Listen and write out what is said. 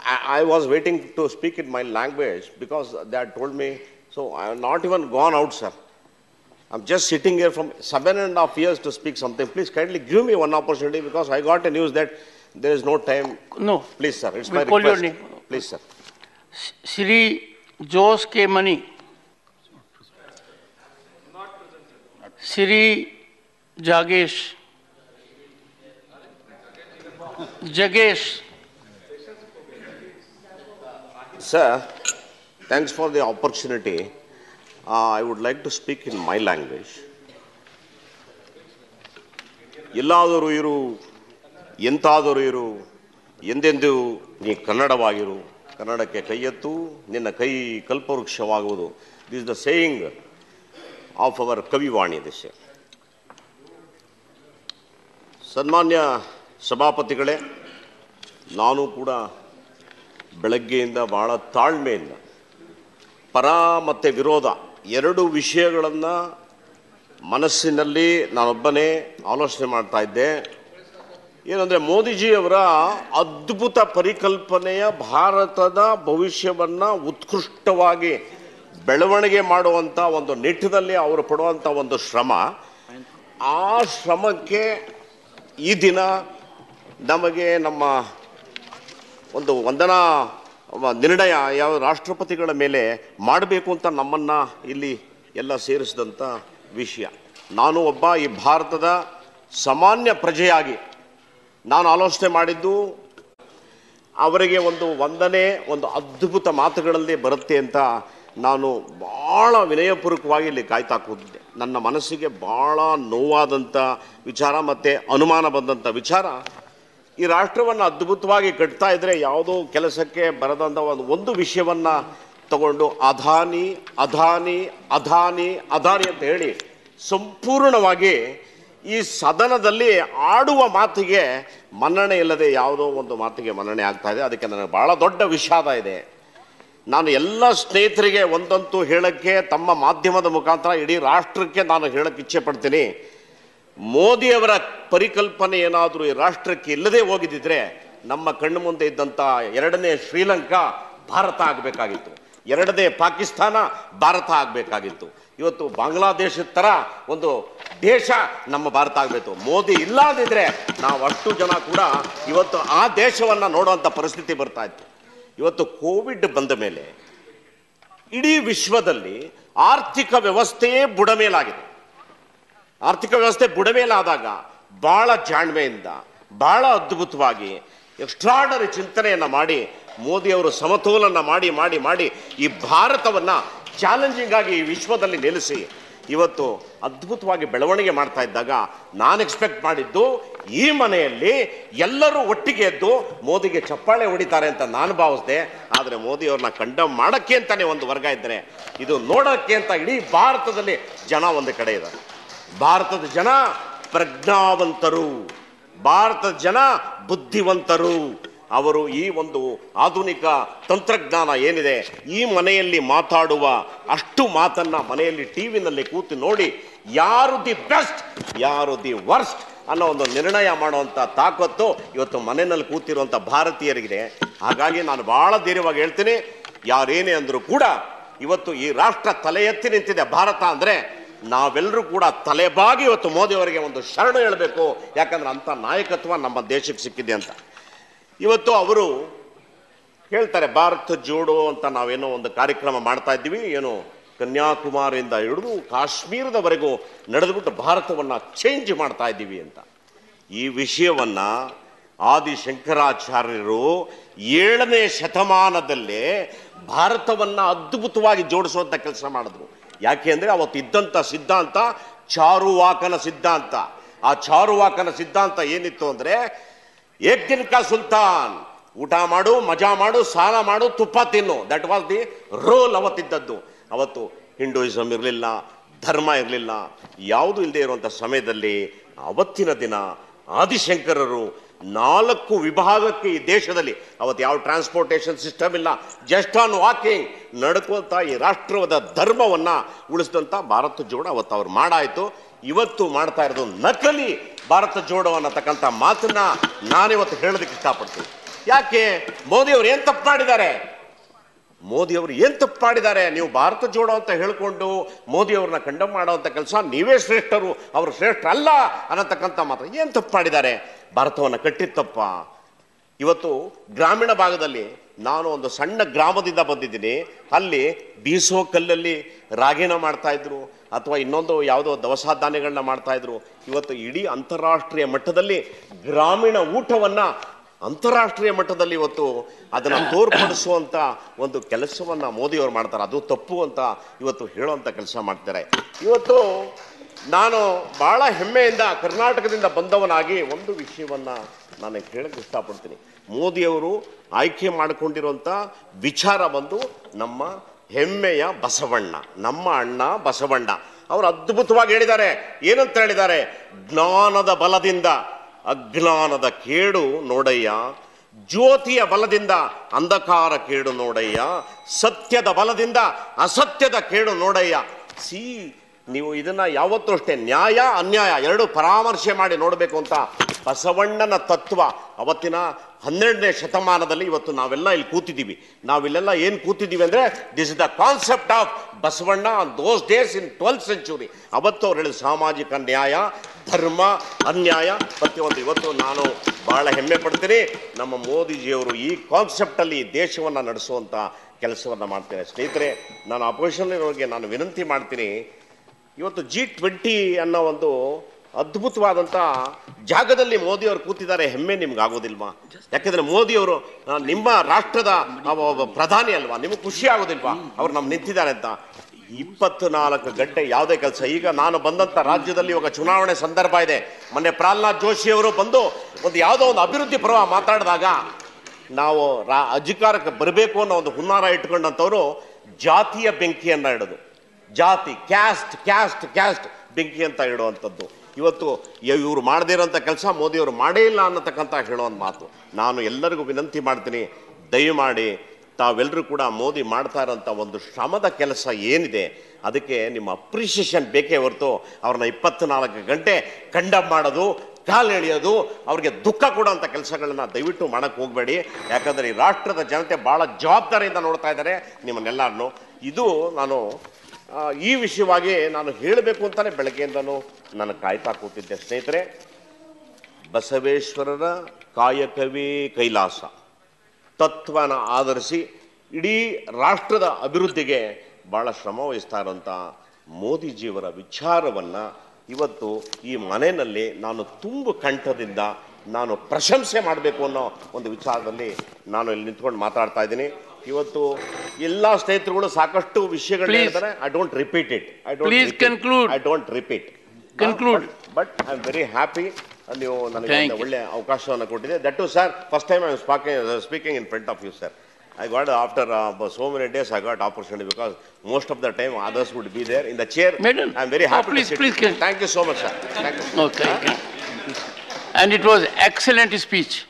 I, I was waiting to speak in my language because they had told me, so I have not even gone out, sir. I'm just sitting here from seven and a half years to speak something. Please kindly give me one opportunity because I got a news that there is no time. No. Please, sir, it's We my call your request. name. Please, sir. Shri Jose K. Mani. Shri Jagesh. Jagesh. Sir, thanks for the opportunity. Uh, I would like to speak in my language. ಎಲ್ಲಾದರೂ ಇರು ಎಂತಾದರೂ ಇರು ಎಂದೆಂದು ನೀ ಕನ್ನಡವಾಗಿರು ಕನ್ನಡಕ್ಕೆ ಕೈ ಎತ್ತು ನಿನ್ನ ಕೈ ಕಲ್ಪವೃಕ್ಷವಾಗುವುದು this the saying of our ಕವಿವಾಣಿ ದಿಸ್ ಸನ್ಮಾನ್ಯ ಸಭಾಪತಿಗಳೇ ನಾನು ಕೂಡ ಬೆಳಗ್ಗೆಯಿಂದ ಬಹಳ ತಾಳ್ಮೆಯಿಂದ ಪರ ಮತ್ತು ವಿರೋಧ ಎರಡು ವಿಷಯಗಳನ್ನು ಮನಸ್ಸಿನಲ್ಲಿ ನಾನೊಬ್ಬನೇ ಆಲೋಚನೆ ಮಾಡ್ತಾ ಇದ್ದೆ ಏನಂದರೆ ಮೋದಿಜಿಯವರ ಅದ್ಭುತ ಪರಿಕಲ್ಪನೆಯ ಭಾರತದ ಭವಿಷ್ಯವನ್ನು ಉತ್ಕೃಷ್ಟವಾಗಿ ಬೆಳವಣಿಗೆ ಮಾಡುವಂಥ ಒಂದು ನಿಟ್ಟಿನಲ್ಲಿ ಅವರು ಪಡುವಂಥ ಒಂದು ಶ್ರಮ ಆ ಶ್ರಮಕ್ಕೆ ಈ ದಿನ ನಮಗೆ ನಮ್ಮ ಒಂದು ವಂದನಾ ವ- ನಿರ್ಣಯ ಯಾವ ರಾಷ್ಟ್ರಪತಿಗಳ ಮೇಲೆ ಮಾಡಬೇಕು ಅಂತ ನಮ್ಮನ್ನು ಇಲ್ಲಿ ಎಲ್ಲ ಸೇರಿಸಿದಂಥ ವಿಷಯ ನಾನು ಒಬ್ಬ ಈ ಭಾರತದ ಸಾಮಾನ್ಯ ಪ್ರಜೆಯಾಗಿ ನಾನು ಆಲೋಚನೆ ಮಾಡಿದ್ದು ಅವರಿಗೆ ಒಂದು ವಂದನೆ ಒಂದು ಅದ್ಭುತ ಮಾತುಗಳಲ್ಲಿ ಬರುತ್ತೆ ಅಂತ ನಾನು ಭಾಳ ವಿನಯಪೂರ್ವಕವಾಗಿ ಇಲ್ಲಿ ಕಾಯ್ತಾ ಕೂತಿದ್ದೆ ನನ್ನ ಮನಸ್ಸಿಗೆ ಭಾಳ ನೋವಾದಂಥ ವಿಚಾರ ಮತ್ತು ಅನುಮಾನ ಬಂದಂಥ ವಿಚಾರ ಈ ರಾಷ್ಟ್ರವನ್ನು ಅದ್ಭುತವಾಗಿ ಕಟ್ತಾ ಇದ್ರೆ ಯಾವುದೋ ಕೆಲಸಕ್ಕೆ ಬರದಂಥ ಒಂದು ಒಂದು ವಿಷಯವನ್ನು ತಗೊಂಡು ಅದಾನಿ ಅದಾನಿ ಅದಾನಿ ಅದಾನಿ ಅಂತ ಹೇಳಿ ಸಂಪೂರ್ಣವಾಗಿ ಈ ಸದನದಲ್ಲಿ ಆಡುವ ಮಾತಿಗೆ ಮನ್ನಣೆ ಇಲ್ಲದೆ ಯಾವುದೋ ಒಂದು ಮಾತಿಗೆ ಮನ್ನಣೆ ಆಗ್ತಾ ಇದೆ ಅದಕ್ಕೆ ನನಗೆ ಭಾಳ ದೊಡ್ಡ ವಿಷಾದ ಇದೆ ನಾನು ಎಲ್ಲ ಸ್ನೇಹಿತರಿಗೆ ಒಂದಂತೂ ಹೇಳಕ್ಕೆ ತಮ್ಮ ಮಾಧ್ಯಮದ ಮುಖಾಂತರ ಇಡೀ ರಾಷ್ಟ್ರಕ್ಕೆ ನಾನು ಹೇಳಕ್ಕೆ ಇಚ್ಛೆ ಪಡ್ತೀನಿ ಮೋದಿಯವರ ಪರಿಕಲ್ಪನೆ ಏನಾದರೂ ಈ ರಾಷ್ಟ್ರಕ್ಕೆ ಇಲ್ಲದೆ ಹೋಗಿದ್ದಿದ್ರೆ ನಮ್ಮ ಕಣ್ಣು ಮುಂದೆ ಇದ್ದಂಥ ಎರಡನೇ ಶ್ರೀಲಂಕಾ ಭಾರತ ಆಗಬೇಕಾಗಿತ್ತು ಎರಡನೇ ಪಾಕಿಸ್ತಾನ ಭಾರತ ಆಗಬೇಕಾಗಿತ್ತು ಇವತ್ತು ಬಾಂಗ್ಲಾದೇಶದ ಥರ ಒಂದು ದೇಶ ನಮ್ಮ ಭಾರತ ಆಗಬೇಕು ಮೋದಿ ಇಲ್ಲ ಅಂದಿದ್ರೆ ನಾವು ಅಷ್ಟು ಜನ ಕೂಡ ಇವತ್ತು ಆ ದೇಶವನ್ನು ನೋಡುವಂಥ ಪರಿಸ್ಥಿತಿ ಬರ್ತಾ ಇತ್ತು ಇವತ್ತು ಕೋವಿಡ್ ಬಂದ ಮೇಲೆ ಇಡೀ ವಿಶ್ವದಲ್ಲಿ ಆರ್ಥಿಕ ವ್ಯವಸ್ಥೆಯೇ ಬುಡಮೇಲಾಗಿದೆ ಆರ್ಥಿಕ ವ್ಯವಸ್ಥೆ ಬುಡಮೇಲಾದಾಗ ಭಾಳ ಜಾಣ್ಮೆಯಿಂದ ಭಾಳ ಅದ್ಭುತವಾಗಿ ಎಕ್ಸ್ಟ್ರಾಡರಿ ಚಿಂತನೆಯನ್ನು ಮಾಡಿ ಮೋದಿಯವರು ಸಮತೋಲನ ಮಾಡಿ ಮಾಡಿ ಮಾಡಿ ಈ ಭಾರತವನ್ನು ಚಾಲೆಂಜಿಂಗ್ ಆಗಿ ಈ ವಿಶ್ವದಲ್ಲಿ ನಿಲ್ಲಿಸಿ ಇವತ್ತು ಅದ್ಭುತವಾಗಿ ಬೆಳವಣಿಗೆ ಮಾಡ್ತಾ ಇದ್ದಾಗ ನಾನು ಎಕ್ಸ್ಪೆಕ್ಟ್ ಮಾಡಿದ್ದು ಈ ಮನೆಯಲ್ಲಿ ಎಲ್ಲರೂ ಒಟ್ಟಿಗೆ ಎದ್ದು ಮೋದಿಗೆ ಚಪ್ಪಾಳೆ ಹೊಡಿತಾರೆ ಅಂತ ನಾನು ಭಾವಿಸಿದೆ ಆದರೆ ಮೋದಿಯವ್ರನ್ನ ಕಂಡಮ್ ಮಾಡೋಕ್ಕೆ ಅಂತಾನೆ ಒಂದು ವರ್ಗ ಇದ್ದರೆ ಇದು ನೋಡೋಕ್ಕೆ ಅಂತ ಇಡೀ ಭಾರತದಲ್ಲಿ ಜನ ಒಂದು ಕಡೆ ಇದ್ದಾರೆ ಭಾರತದ ಜನ ಪ್ರಜ್ಞಾವಂತರು ಭಾರತದ ಜನ ಬುದ್ಧಿವಂತರು ಅವರು ಈ ಒಂದು ಆಧುನಿಕ ತಂತ್ರಜ್ಞಾನ ಏನಿದೆ ಈ ಮನೆಯಲ್ಲಿ ಮಾತಾಡುವ ಅಷ್ಟು ಮಾತನ್ನ ಮನೆಯಲ್ಲಿ ಟಿವಿನಲ್ಲಿ ಕೂತು ನೋಡಿ ಯಾರು ದಿ ಬೆಸ್ಟ್ ಯಾರು ದಿ ವರ್ಸ್ಟ್ ಅನ್ನೋ ಒಂದು ನಿರ್ಣಯ ಮಾಡುವಂಥ ತಾಕತ್ತು ಇವತ್ತು ಮನೆಯಲ್ಲಿ ಕೂತಿರುವಂಥ ಭಾರತೀಯರಿಗಿದೆ ಹಾಗಾಗಿ ನಾನು ಬಹಳ ಧೈರ್ಯವಾಗಿ ಹೇಳ್ತೀನಿ ಯಾರೇನೇ ಅಂದರೂ ಕೂಡ ಇವತ್ತು ಈ ರಾಷ್ಟ್ರ ತಲೆ ಎತ್ತಿ ನಿಂತಿದೆ ಭಾರತ ಅಂದರೆ ನಾವೆಲ್ಲರೂ ಕೂಡ ತಲೆಬಾಗಿ ಇವತ್ತು ಮೋದಿ ಅವರಿಗೆ ಒಂದು ಶರಣ ಹೇಳಬೇಕು ಯಾಕಂದ್ರೆ ಅಂಥ ನಾಯಕತ್ವ ನಮ್ಮ ದೇಶಕ್ಕೆ ಸಿಕ್ಕಿದೆ ಅಂತ ಇವತ್ತು ಅವರು ಹೇಳ್ತಾರೆ ಭಾರತ್ ಜೋಡೋ ಅಂತ ನಾವೇನೋ ಒಂದು ಕಾರ್ಯಕ್ರಮ ಮಾಡ್ತಾ ಇದ್ದೀವಿ ಏನು ಕನ್ಯಾಕುಮಾರಿಯಿಂದ ಹಿಡಿದು ಕಾಶ್ಮೀರದವರೆಗೂ ನಡೆದುಬಿಟ್ಟು ಭಾರತವನ್ನು ಚೇಂಜ್ ಮಾಡ್ತಾ ಇದ್ದೀವಿ ಅಂತ ಈ ವಿಷಯವನ್ನ ಆದಿ ಶಂಕರಾಚಾರ್ಯರು ಏಳನೇ ಶತಮಾನದಲ್ಲೇ ಭಾರತವನ್ನ ಅದ್ಭುತವಾಗಿ ಜೋಡಿಸುವಂತ ಕೆಲಸ ಮಾಡಿದ್ರು ಯಾಕೆ ಅಂದ್ರೆ ಅವತ್ತು ಇದ್ದಂಥ ಸಿದ್ಧಾಂತ ಚಾರುವಾಕನ ಸಿದ್ಧಾಂತ ಆ ಚಾರುವಾಕನ ಸಿದ್ಧಾಂತ ಏನಿತ್ತು ಅಂದ್ರೆ ಏಕ್ ದಿನ ಕಾ ಸುಲ್ತಾನ್ ಊಟ ಮಾಡು ಮಜಾ ಮಾಡು ಸಾಲ ಮಾಡು ತುಪ್ಪ ತಿನ್ನು ದಟ್ ವಾಸ್ ದಿ ರೋಲ್ ಅವತ್ತಿದ್ದದ್ದು ಅವತ್ತು ಹಿಂದೂಯಿಸಮ್ ಇರಲಿಲ್ಲ ಧರ್ಮ ಇರಲಿಲ್ಲ ಯಾವುದು ಇಲ್ಲದೆ ಇರುವಂಥ ಸಮಯದಲ್ಲಿ ಅವತ್ತಿನ ದಿನ ಆದಿಶಂಕರರು ನಾಲ್ಕು ವಿಭಾಗಕ್ಕೆ ಈ ದೇಶದಲ್ಲಿ ಅವತ್ತು ಯಾವ ಟ್ರಾನ್ಸ್ಪೋರ್ಟೇಷನ್ ಸಿಸ್ಟಮ್ ಇಲ್ಲ ಜಸ್ಟ್ ಆನ್ ವಾಕಿಂಗ್ ನಡ್ಕೊಂತ ಈ ರಾಷ್ಟ್ರದ ಧರ್ಮವನ್ನ ಉಳಿಸಿದಂಥ ಭಾರತ ಜೋಡ ಅವತ್ತು ಅವ್ರು ಮಾಡಾಯ್ತು ಇವತ್ತು ಮಾಡ್ತಾ ಇರೋದು ನಕಲಿ ಭಾರತ ಜೋಡೋ ಅನ್ನತಕ್ಕಂಥ ಮಾತನ್ನ ನಾನಿವತ್ತು ಹೇಳೋದಕ್ಕೆ ಇಷ್ಟಪಡ್ತೀನಿ ಯಾಕೆ ಮೋದಿ ಅವರು ಏನ್ ತಪ್ಪು ಮಾಡಿದ್ದಾರೆ ಮೋದಿ ಅವರು ಏನ್ ತಪ್ಪು ಮಾಡಿದ್ದಾರೆ ನೀವು ಭಾರತ ಜೋಡೋ ಅಂತ ಹೇಳ್ಕೊಂಡು ಮೋದಿ ಅವ್ರನ್ನ ಕಂಡಮ್ ಮಾಡುವಂತ ಕೆಲಸ ನೀವೇ ಶ್ರೇಷ್ಠರು ಅವರು ಶ್ರೇಷ್ಠ ಅಲ್ಲ ಅನ್ನತಕ್ಕಂಥ ಮಾತ್ರ ಏನ್ ತಪ್ಪು ಮಾಡಿದ್ದಾರೆ ಭಾರತವನ್ನ ಕಟ್ಟಿದ ತಪ್ಪ ಇವತ್ತು ಗ್ರಾಮೀಣ ಭಾಗದಲ್ಲಿ ನಾನು ಒಂದು ಸಣ್ಣ ಗ್ರಾಮದಿಂದ ಬಂದಿದ್ದೀನಿ ಅಲ್ಲಿ ಬೀಸೋ ಕಲ್ಲಲ್ಲಿ ರಾಗಿನ ಮಾಡ್ತಾ ಇದ್ರು ಅಥವಾ ಇನ್ನೊಂದು ಯಾವುದೋ ದವಸ ಧಾನ್ಯಗಳನ್ನ ಮಾಡ್ತಾ ಇದ್ರು ಇವತ್ತು ಇಡೀ ಅಂತಾರಾಷ್ಟ್ರೀಯ ಮಟ್ಟದಲ್ಲಿ ಗ್ರಾಮೀಣ ಊಟವನ್ನ ಅಂತಾರಾಷ್ಟ್ರೀಯ ಮಟ್ಟದಲ್ಲಿ ಇವತ್ತು ಅದನ್ನ ತೋರ್ಪಡಿಸುವಂತ ಒಂದು ಕೆಲಸವನ್ನ ಮೋದಿ ಅವರು ಮಾಡ್ತಾರೆ ಅದು ತಪ್ಪು ಅಂತ ಇವತ್ತು ಹೇಳುವಂತ ಕೆಲಸ ಮಾಡ್ತಾರೆ ಇವತ್ತು ನಾನು ಬಹಳ ಹೆಮ್ಮೆಯಿಂದ ಕರ್ನಾಟಕದಿಂದ ಬಂದವನಾಗಿ ಒಂದು ವಿಷಯವನ್ನ ನಾನು ಹೇಳಕ್ಕೆ ಇಷ್ಟಪಡ್ತೀನಿ ಮೋದಿಯವರು ಆಯ್ಕೆ ಮಾಡಿಕೊಂಡಿರುವಂಥ ವಿಚಾರ ಬಂದು ನಮ್ಮ ಹೆಮ್ಮೆಯ ಬಸವಣ್ಣ ನಮ್ಮ ಅಣ್ಣ ಬಸವಣ್ಣ ಅವರು ಅದ್ಭುತವಾಗಿ ಹೇಳಿದ್ದಾರೆ ಏನಂತ ಹೇಳಿದ್ದಾರೆ ಜ್ಞಾನದ ಬಲದಿಂದ ಅಜ್ಞಾನದ ಕೇಡು ನೋಡಯ್ಯ ಜ್ಯೋತಿಯ ಬಲದಿಂದ ಅಂಧಕಾರ ಕೇಡು ನೋಡಯ್ಯ ಸತ್ಯದ ಬಲದಿಂದ ಅಸತ್ಯದ ಕೇಡು ನೋಡಯ್ಯ ಸಿ ನೀವು ಇದನ್ನ ಯಾವತ್ತೂ ಅಷ್ಟೇ ನ್ಯಾಯ ಅನ್ಯಾಯ ಎರಡು ಪರಾಮರ್ಶೆ ಮಾಡಿ ನೋಡಬೇಕು ಅಂತ ಬಸವಣ್ಣನ ತತ್ವ ಅವತ್ತಿನ ಹನ್ನೆರಡನೇ ಶತಮಾನದಲ್ಲಿ ಇವತ್ತು ನಾವೆಲ್ಲ ಇಲ್ಲಿ ಕೂತಿದ್ದೀವಿ ನಾವಿಲ್ಲೆಲ್ಲ ಏನು ಕೂತಿದ್ದೀವಿ ಅಂದರೆ this is the concept of Basavanna on those days in twelfth century ಅವತ್ತು ಅವ್ರು ಹೇಳಿದ ಸಾಮಾಜಿಕ ನ್ಯಾಯ ಧರ್ಮ ಅನ್ಯಾಯ ಪ್ರತಿಯೊಂದು ಇವತ್ತು ನಾನು ಬಹಳ ಹೆಮ್ಮೆ ಪಡ್ತೀನಿ ನಮ್ಮ ಮೋದಿಜಿಯವರು ಈ ಕಾನ್ಸೆಪ್ಟಲ್ಲಿ ಈ ದೇಶವನ್ನು ನಡೆಸುವಂಥ ಕೆಲಸವನ್ನು ಮಾಡ್ತೇನೆ ಸ್ನೇಹಿತರೆ ನಾನು ಅಪೋಸಿಷನ್ ಇರೋರಿಗೆ ನಾನು ವಿನಂತಿ ಮಾಡ್ತೀನಿ ಇವತ್ತು ಜಿ ಟ್ವೆಂಟಿ ಅನ್ನೋ ಒಂದು ಅದ್ಭುತವಾದಂಥ ಜಾಗದಲ್ಲಿ ಮೋದಿ ಅವರು ಕೂತಿದ್ದಾರೆ ಹೆಮ್ಮೆ ನಿಮ್ಗೆ ಆಗೋದಿಲ್ವಾ ಯಾಕಂದ್ರೆ ಮೋದಿ ಅವರು ಆ, ನಿಮ್ಮ ರಾಷ್ಟ್ರದ ಅವ ಒಬ್ಬ ಪ್ರಧಾನಿ ಅಲ್ವಾ ನಿಮಗೆ ಖುಷಿ ಆಗೋದಿಲ್ವಾ ಅವ್ರು ನಮ್ ನಿಂತಿದ್ದಾರೆ ಅಂತ ಇಪ್ಪತ್ನಾಲ್ಕು ಗಂಟೆ ಯಾವುದೇ ಕೆಲಸ ಈಗ ನಾನು ಬಂದಂತ ರಾಜ್ಯದಲ್ಲಿ ಇವಾಗ ಚುನಾವಣೆ ಸಂದರ್ಭ ಇದೆ ಮೊನ್ನೆ ಪ್ರಹ್ಲಾದ್ ಜೋಶಿ ಅವರು ಬಂದು ಒಂದು ಯಾವುದೋ ಒಂದು ಅಭಿವೃದ್ಧಿ ಪರ್ವ ಮಾತಾಡಿದಾಗ ನಾವು ರಾ ಅಧಿಕಾರಕ್ಕೆ ಬರಬೇಕು ಅನ್ನೋ ಒಂದು ಹುನ್ನಾರ ಇಟ್ಕೊಂಡಂಥವ್ರು ಜಾತಿಯ ಬೆಂಕಿಯನ್ನ ಇಡೋದು ಜಾತಿ ಕ್ಯಾಸ್ಟ್ ಕ್ಯಾಸ್ಟ್ ಕ್ಯಾಸ್ಟ್ ಬೆಂಕಿ ಅಂತ ಇಡುವಂಥದ್ದು ಇವತ್ತು ಇವರು ಮಾಡದೇ ಇರೋಂಥ ಕೆಲಸ ಮೋದಿಯವರು ಮಾಡೇ ಇಲ್ಲ ಅನ್ನತಕ್ಕಂಥ ಹೇಳುವಂಥ ಮಾತು ನಾನು ಎಲ್ಲರಿಗೂ ವಿನಂತಿ ಮಾಡ್ತೀನಿ ದಯಮಾಡಿ ತಾವೆಲ್ಲರೂ ಕೂಡ ಮೋದಿ ಮಾಡ್ತಾ ಇರೋಂಥ ಒಂದು ಶ್ರಮದ ಕೆಲಸ ಏನಿದೆ ಅದಕ್ಕೆ ನಿಮ್ಮ ಅಪ್ರಿಷಿಯೇಷನ್ ಬೇಕೇ ಹೊರತು ಅವ್ರನ್ನ ಇಪ್ಪತ್ನಾಲ್ಕು ಗಂಟೆ ಕಂಡಮ್ ಮಾಡೋದು ಕಾಲು ಎಳೆಯೋದು ಅವ್ರಿಗೆ ದುಃಖ ಕೊಡುವಂಥ ಕೆಲಸಗಳನ್ನ ದಯವಿಟ್ಟು ಮಾಡಕ್ಕೆ ಹೋಗಬೇಡಿ ಯಾಕಂದರೆ ಈ ರಾಷ್ಟ್ರದ ಜನತೆ ಭಾಳ ಜವಾಬ್ದಾರಿಯಿಂದ ನೋಡ್ತಾ ಇದ್ದಾರೆ ನಿಮ್ಮನ್ನೆಲ್ಲರನ್ನು ಇದು ನಾನು ಆ, ಈ ವಿಷಯವಾಗಿ ನಾನು ಹೇಳಬೇಕು ಅಂತಲೇ ಬೆಳಗ್ಗೆಯಿಂದನೂ ನಾನು ಕಾಯ್ತಾ ಕೂತಿದ್ದೆ ಸ್ನೇಹಿತರೆ ಬಸವೇಶ್ವರರ ಕಾಯಕವೇ ಕೈಲಾಸ ತತ್ವನ ಆಧರಿಸಿ ಇಡೀ ರಾಷ್ಟ್ರದ ಅಭಿವೃದ್ಧಿಗೆ ಭಾಳ ಶ್ರಮ ವಹಿಸ್ತಾ ಇರುವಂಥ ಮೋದಿಜಿಯವರ ವಿಚಾರವನ್ನು ಇವತ್ತು ಈ ಮನೆಯಲ್ಲಿ ನಾನು ತುಂಬು ಕಂಠದಿಂದ ನಾನು ಪ್ರಶಂಸೆ ಮಾಡಬೇಕು ಅನ್ನೋ ಒಂದು ವಿಚಾರದಲ್ಲಿ ನಾನು ಇಲ್ಲಿ ನಿಂತ್ಕೊಂಡು ಮಾತಾಡ್ತಾ ಇದ್ದೀನಿ ಇವತ್ತು ಎಲ್ಲ ಸ್ನೇಹಿತರುಗಳು ಸಾಕಷ್ಟು ವಿಷಯಗಳು Please. ಹೇಳ್ತಾರೆ I don't repeat it I don't Please conclude. I don't repeat Conclude. But I am very happy ನೀವು ನನಗೆ Thank ಒಂದು you. ಒಳ್ಳೆ ಅವಕಾಶವನ್ನು ಕೊಟ್ಟಿದೆ that to sir first time I speaking speaking in front of you sir I got after so many days I got opportunity because most of the time others would be there in the chair Madam. I am very Oh, happy please, please, can- thank you so much sir thank you Okay. And it was excellent speech.